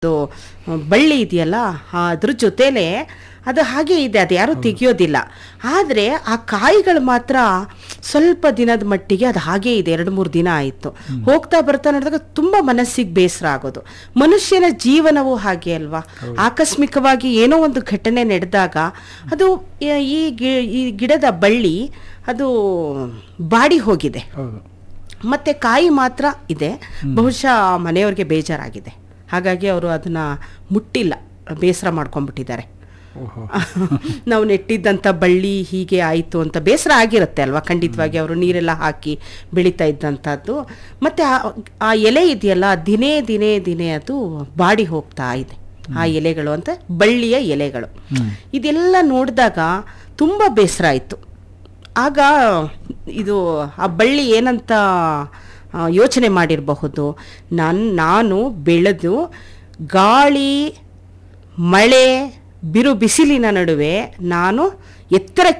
ಅದು ಬಳ್ಳಿ ಇದೆಯಲ್ಲ ಅದ್ರ ಜೊತೆಲೆ ಅದು ಹಾಗೆ ಇದೆ ಅದು ಯಾರೂ ತೆಗಿಯೋದಿಲ್ಲ ಆದರೆ ಆ ಕಾಯಿಗಳು ಮಾತ್ರ ಸ್ವಲ್ಪ ದಿನದ ಮಟ್ಟಿಗೆ ಅದು ಹಾಗೇ ಇದೆ ಎರಡು ಮೂರು ದಿನ ಆಯಿತು ಹೋಗ್ತಾ ಬರ್ತಾ ನೋಡಿದಾಗ ತುಂಬ ಮನಸ್ಸಿಗೆ ಬೇಸರ ಆಗೋದು ಮನುಷ್ಯನ ಜೀವನವೂ ಹಾಗೆ ಅಲ್ವಾ ಆಕಸ್ಮಿಕವಾಗಿ ಏನೋ ಒಂದು ಘಟನೆ ನಡೆದಾಗ ಅದು ಈ- ಈ ಗಿ- ಈ ಗಿಡದ ಬಳ್ಳಿ ಅದು ಬಾಡಿ ಹೋಗಿದೆ ಹೌದು ಮತ್ತೆ ಕಾಯಿ ಮಾತ್ರ ಇದೆ ಬಹುಶಃ ಮನೆಯವ್ರಿಗೆ ಬೇಜಾರಾಗಿದೆ ಹಾಗಾಗಿ ಅವರು ಅದನ್ನ ಮುಟ್ಟಿಲ್ಲ ಬೇಸರ ಮಾಡ್ಕೊಂಡ್ಬಿಟ್ಟಿದ್ದಾರೆ ಓಹೋ ನಾವು ನೆಟ್ಟಿದ್ದಂಥ ಬಳ್ಳಿ ಹೀಗೆ ಆಯಿತು ಅಂತ ಬೇಸರ ಆಗಿರುತ್ತೆ ಅಲ್ವಾ ಖಂಡಿತವಾಗಿ ಅವರು ನೀರೆಲ್ಲ ಹಾಕಿ ಬೆಳೀತಾ ಇದ್ದಂಥದ್ದು ಮತ್ತು ಆ- ಆ ಎಲೆ ಇದೆಯಲ್ಲ ದಿನೇ ದಿನೇ ದಿನೇ ಅದು ಬಾಡಿ ಹೋಗ್ತಾ ಇದೆ ಆ ಎಲೆಗಳು ಅಂತ ಬಳ್ಳಿಯ ಎಲೆಗಳು ಇದೆಲ್ಲ ನೋಡಿದಾಗ ತುಂಬ ಬೇಸರ ಆಯಿತು ಆಗ ಇದು ಆ ಬಳ್ಳಿ ಏನಂತ ಆ, ಯೋಚನೆ ಮಾಡಿರಬಹುದು ನಾನು ನಾನು ಬೆಳೆದು ಗಾಳಿ ಮಳೆ ಬಿರು ಬಿಸಿಲಿನ ನಡುವೆ ನಾನು ಎತ್ತರಕ್ಕೆ